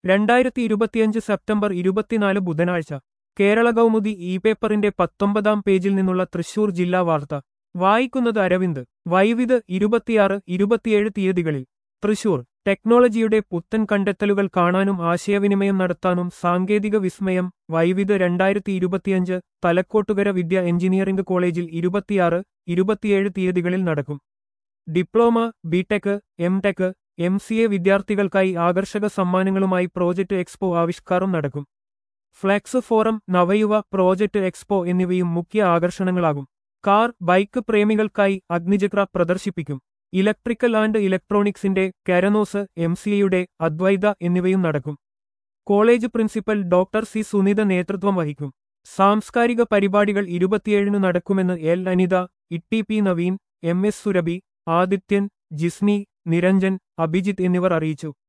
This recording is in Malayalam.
രണ്ടായിരത്തി ഇരുപത്തിയഞ്ച് സെപ്റ്റംബർ ഇരുപത്തിനാല് ബുധനാഴ്ച കേരള കൗമുദി ഇ പേപ്പറിന്റെ പത്തൊമ്പതാം പേജിൽ നിന്നുള്ള തൃശൂർ ജില്ലാ വാർത്ത വായിക്കുന്നത് അരവിന്ദ് വൈവിധ് ഇരുപത്തിയാറ് ഇരുപത്തിയേഴ് തീയതികളിൽ തൃശൂർ ടെക്നോളജിയുടെ പുത്തൻ കണ്ടെത്തലുകൾ കാണാനും ആശയവിനിമയം നടത്താനും സാങ്കേതിക വിസ്മയം വൈവിധ് രണ്ടായിരത്തി ഇരുപത്തിയഞ്ച് തലക്കോട്ടുകര വിദ്യ എഞ്ചിനീയറിംഗ് കോളേജിൽ ഇരുപത്തിയാറ് ഇരുപത്തിയേഴ് തീയതികളിൽ നടക്കും diploma BTech M tech M C A വിദ്യാർത്ഥികൾക്കായി ആകർഷക സമ്മാനങ്ങളുമായി പ്രോജക്ട് എക്സ്പോ ആവിഷ്കാരം നടക്കും ഫ്ലെക്സ് ഫോറം നവയുവ പ്രോജക്ട് എക്സ്പോ എന്നിവയും മുഖ്യ ആകർഷണങ്ങളാകും കാർ ബൈക്ക് പ്രേമികൾക്കായി അഗ്നിചക്ര പ്രദർശിപ്പിക്കും ഇലക്ട്രിക്കൽ ആൻഡ് ഇലക്ട്രോണിക്സിന്റെ കാരനോസ് എം സിയുടെ അദ്വൈത എന്നിവയും നടക്കും college principal doctor C Sunitha നേതൃത്വം വഹിക്കും സാംസ്കാരിക പരിപാടികൾ ഇരുപത്തിയേഴിന് നടക്കുമെന്ന് L Anitha Itty P Naveen M S Surabhi Adithyan Jisni Niranjan Abhijith എന്നിവർ അറിയിച്ചു